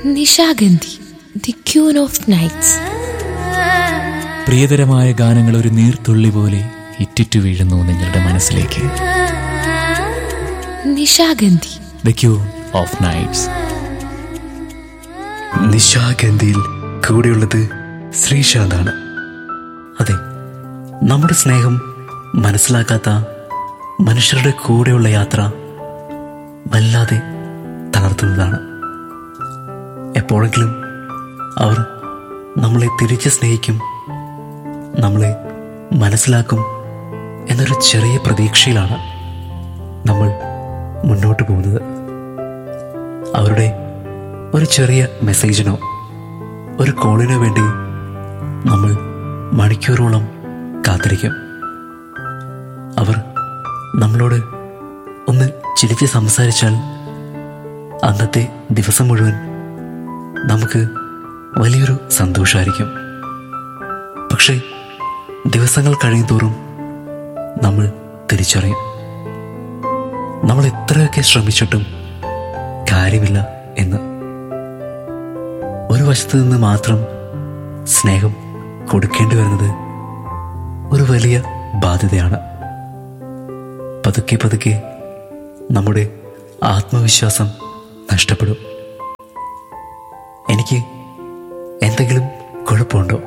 Nishagandhi the queen of nights പ്രിയതരമായ ഗാനങ്ങൾ ഒരു നീർത്തുള്ളി പോലെ ഇറ്റിറ്റു വീഴുന്നു നിങ്ങളുടെ മനസ്സിലേക്ക് Nishagandhi the queen of nights നിശാഗന്ധിയിൽ കൂടെയുള്ളത് ശ്രീശാന്താണ് അതെ നമ്മുടെ സ്നേഹം മനസ്സിലാക്കാത്ത മനുഷ്യരുടെ കൂടെയുള്ള യാത്ര വല്ലാതെ തളർത്തുന്നതാണ് എപ്പോഴെങ്കിലും അവർ നമ്മളെ തിരിച്ച് സ്നേഹിക്കും നമ്മളെ മനസ്സിലാക്കും എന്നൊരു ചെറിയ പ്രതീക്ഷയിലാണ് നമ്മൾ മുന്നോട്ട് പോകുന്നത് അവരുടെ ഒരു ചെറിയ മെസ്സേജിനോ ഒരു കോളിനോ വേണ്ടി നമ്മൾ മണിക്കൂറോളം കാത്തിരിക്കും അവർ നമ്മളോട് ഒന്ന് ചിരിച്ച് സംസാരിച്ചാൽ അന്നത്തെ ദിവസം മുഴുവൻ നമുക്ക് വലിയൊരു സന്തോഷമായിരിക്കും പക്ഷേ ദിവസങ്ങൾ കഴിയുന്തോറും നമ്മൾ തിരിച്ചറിയും നമ്മൾ എത്രയൊക്കെ ശ്രമിച്ചിട്ടും കാര്യമില്ല എന്ന് ഒരു വശത്ത് നിന്ന് മാത്രം സ്നേഹം കൊടുക്കേണ്ടി വരുന്നത് ഒരു വലിയ ബാധ്യതയാണ് പതുക്കെ പതുക്കെ നമ്മുടെ ആത്മവിശ്വാസം നഷ്ടപ്പെടും എനിക്ക് എന്തെങ്കിലും കുഴപ്പമുണ്ടോ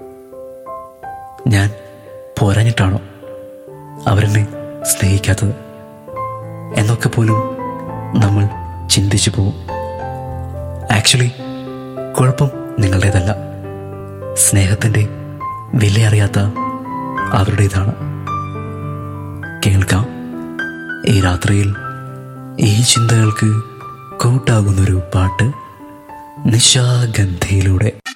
ഞാൻ പോരാഞ്ഞിട്ടാണോ അവരെന്നെ സ്നേഹിക്കാത്തത് എന്നൊക്കെ പോലും നമ്മൾ ചിന്തിച്ചു പോവും ആക്ച്വലി കുഴപ്പം നിങ്ങളുടേതല്ല സ്നേഹത്തിൻ്റെ വില അറിയാത്ത അവരുടേതാണ് കേൾക്കാം ഈ രാത്രിയിൽ ഈ ചിന്തകൾക്ക് കൂട്ടാകുന്നൊരു പാട്ട് നിശാഗന്ധിയിലൂടെ